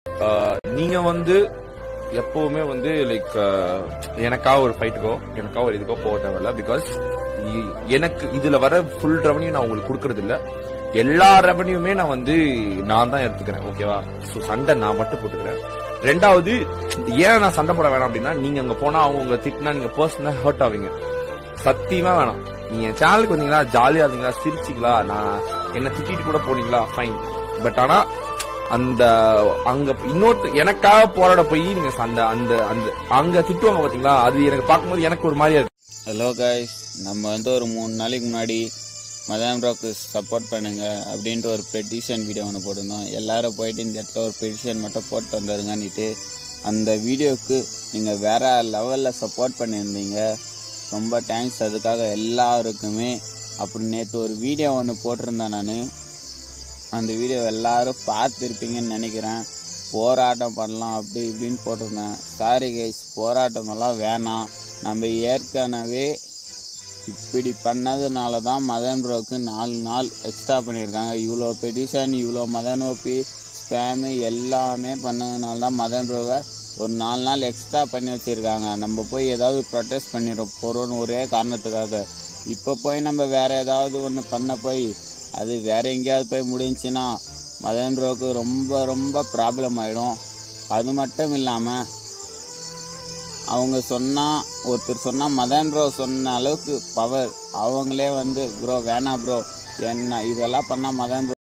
நீங்க வந்து எப்பவுமே வந்து லைக் எனக்காக ஒரு ஃபைட்டுக்கோ எனக்காக ஒரு இதுக்கோ போக தேவையில்ல பிகாஸ் எனக்கு இதுல வர ஃபுல் ரெவன்யூ நான் உங்களுக்கு கொடுக்கறது இல்ல எல்லா ரெவன்யூமே நான் வந்து நான் தான் எடுத்துக்கிறேன் ஓகேவா ஸோ சண்டை நான் மட்டும் போட்டுக்கிறேன் ரெண்டாவது ஏன் நான் சண்டை போட வேணாம் அப்படின்னா நீங்க அங்க போனா அவங்க உங்களை திட்டினா நீங்க பர்சனலா ஹர்ட் ஆவீங்க சத்தியமா வேணாம் நீங்க என் சேனலுக்கு வந்தீங்களா ஜாலியா இருந்தீங்களா சிரிச்சிங்களா நான் என்ன திட்டிட்டு கூட போனீங்களா ஃபைன் பட் ஆனா அந்த அங்க இன்னொரு எனக்காக போராட போய் நீங்க அந்த அந்த அந்த அங்க திட்டுவாங்க பாத்தீங்களா அது எனக்கு பார்க்கும்போது எனக்கு ஒரு மாதிரியா இருக்கு ஹலோ கைஸ் நம்ம வந்து ஒரு மூணு நாளைக்கு முன்னாடி மதன் ப்ரோக்கு சப்போர்ட் பண்ணுங்க அப்படின்ட்டு ஒரு பெட்டிஷன் வீடியோ ஒன்று போட்டிருந்தோம் எல்லாரும் போயிட்டு இந்த இடத்துல ஒரு பெட்டிஷன் மட்டும் போட்டு வந்துருங்கன்னுட்டு அந்த வீடியோவுக்கு நீங்கள் வேற லெவலில் சப்போர்ட் பண்ணியிருந்தீங்க ரொம்ப தேங்க்ஸ் அதுக்காக எல்லாருக்குமே அப்படி நேற்று ஒரு வீடியோ ஒன்று போட்டிருந்தேன் நான் அந்த வீடியோ எல்லாரும் பார்த்துருப்பீங்கன்னு நினைக்கிறேன் போராட்டம் பண்ணலாம் அப்படி இப்படின்னு போட்டிருந்தேன் சாரி கைஸ் போராட்டமெல்லாம் வேணாம் நம்ம ஏற்கனவே இப்படி பண்ணதுனால தான் மதன் ப்ரோக்கு நாலு நாள் எக்ஸ்ட்ரா பண்ணியிருக்காங்க இவ்வளோ பெட்டிஷன் இவ்வளோ மதன் ஓபி ஸ்பேமு எல்லாமே பண்ணதுனால தான் மதன் ப்ரோவை ஒரு நாலு நாள் எக்ஸ்ட்ரா பண்ணி வச்சுருக்காங்க நம்ம போய் ஏதாவது ப்ரொட்டஸ்ட் பண்ணிட போகிறோன்னு ஒரே காரணத்துக்காக இப்போ போய் நம்ம வேற ஏதாவது ஒன்று பண்ண போய் அது வேற எங்கேயாவது போய் முடிஞ்சுன்னா மதன் ப்ரோக்கு ரொம்ப ரொம்ப ப்ராப்ளம் ஆகிடும் அது மட்டும் இல்லாமல் அவங்க சொன்னா ஒருத்தர் சொன்னா மதன் ப்ரோ சொன்ன அளவுக்கு பவர் அவங்களே வந்து ப்ரோ வேணாம் ப்ரோ என்ன இதெல்லாம் பண்ணா மதன் ப்ரோ